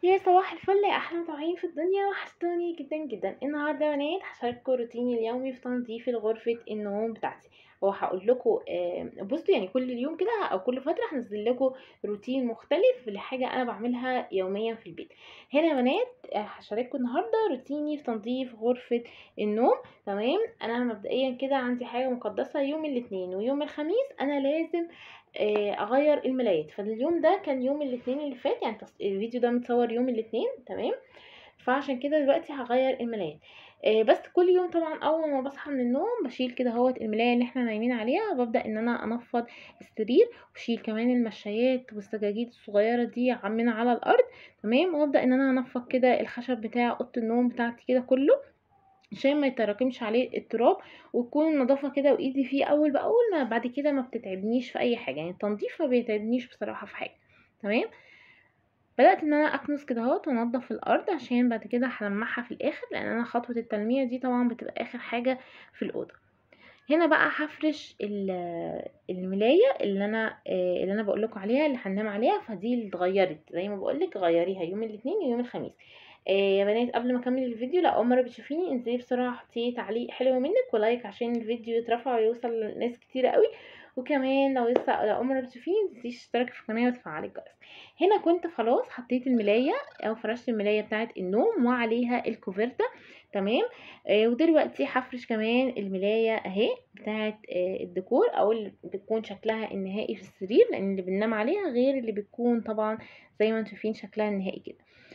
يا صباح الفل يا احلى متابعين في الدنيا وحشتوني جدا جدا النهارده يا بنات هشارككم روتيني اليومي في تنظيف غرفه النوم بتاعتي وهقول لكم بصوا يعني كل يوم كده او كل فتره هنزل لكم روتين مختلف لحاجه انا بعملها يوميا في البيت هنا يا بنات آه، هشارككم النهارده روتيني في تنظيف غرفه النوم تمام انا مبدئيا كده عندي حاجه مقدسه يوم الاثنين ويوم الخميس انا لازم آه، اغير الملايات فاليوم ده كان يوم الاثنين اللي فات يعني تص- الفيديو ده متصور يوم الاثنين تمام فعشان كده دلوقتي هغير الملايات آه، بس كل يوم طبعا اول ما بصحى من النوم بشيل كده اهوت الملايه اللي احنا نايمين عليها وببدا ان انا انفض السرير واشيل كمان المشايات والسجاجيد الصغيره دي من على الارض تمام وابدا ان انا انفض كده الخشب بتاع اوضه النوم بتاعتي كده كله عشان ما يتراكمش عليه التراب وتكون النظافه كده وايدي فيه اول باول ما بعد كده ما بتتعبنيش في اي حاجه يعني التنظيف ما بيتعبنيش بصراحه في حاجه تمام بدات ان انا اكنس كده اهوت وانضف الارض عشان بعد كده هلمعها في الاخر لان انا خطوه التلميع دي طبعا بتبقى اخر حاجه في الاوضه هنا بقى هفرش ال- الملايه اللي انا آه، اللي انا بقول لكم عليها اللي هننام عليها فدي اللي اتغيرت زي ما بقول لك غيريها يوم الاثنين ويوم الخميس آه، يا بنات قبل ما اكمل الفيديو لو اول مره بتشوفيني انزلي بسرعه حطي تعليق حلو منك ولايك عشان الفيديو يترفع ويوصل لناس كتيره قوي وكمان لو لسه لو اول مره بتشوفيني متنسيش تشتركي في القناه وتفعلي الجرس هنا كنت خلاص حطيت الملايه او فرشت الملايه بتاعه النوم وعليها الكوفرته تمام آه ودلوقتي هفرش كمان الملايه اهي بتاعه آه الديكور او اللي بتكون شكلها النهائي في السرير لان اللي بننام عليها غير اللي بتكون طبعا زي ما انتم شايفين شكلها النهائي كده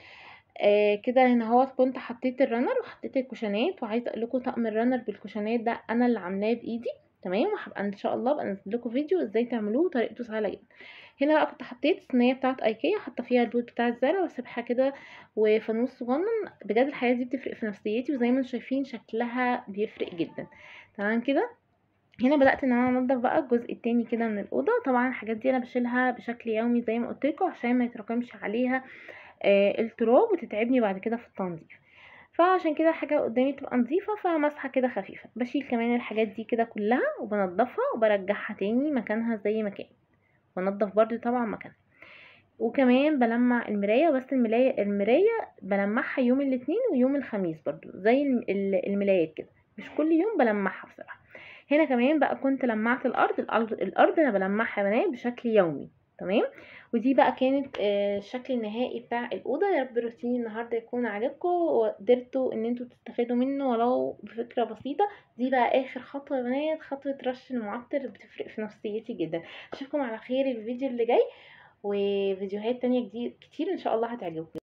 آه كده هنا اهوت كنت حطيت الرنر وحطيت الكوشنات وعايزه اقول لكم طقم الرنر بالكوشنات ده انا اللي عاملاه بايدي تمام وهبقى ان شاء الله بقى انزل لكم فيديو ازاي تعملوه طريقته سهله جدا هنا بقى كنت حطيت الصينيه بتاعه ايكيا حاطه فيها البوت بتاع الزرع واسيبها كده وفانوس صغنن بجد الحياه دي بتفرق في نفسيتي وزي ما انتم شايفين شكلها بيفرق جدا تمام كده هنا بدات ان انا انضف بقى الجزء التاني كده من الاوضه طبعا الحاجات دي انا بشيلها بشكل يومي زي ما قلت لكم عشان ما يتراكمش عليها آه التراب وتتعبني بعد كده في التنظيف فعشان كده الحاجة قدامي تبقى نظيفة فمسحة كده خفيفة بشيل كمان الحاجات دي كده كلها وبنضفها وبرجعها تاني مكانها زي ما كان بنضف برضو طبعا مكانها وكمان بلمع المراية بس المراية المراية بلمعها يوم الاثنين ويوم الخميس برضو زي الم- ال- الملايات كده مش كل يوم بلمعها بصراحة هنا كمان بقى كنت لمعت الارض الارض, الأرض انا بلمعها يا بنات بشكل يومي تمام ودي بقى كانت آه، الشكل النهائي بتاع الاوضه يا رب روتيني النهارده يكون عجبكم وقدرتوا ان انتوا تستفادوا منه ولو بفكره بسيطه دي بقى اخر خطوه يا بنات خطوه رش المعطر بتفرق في نفسيتي جدا اشوفكم على خير الفيديو اللي جاي وفيديوهات تانية جديد كتير ان شاء الله هتعجبكم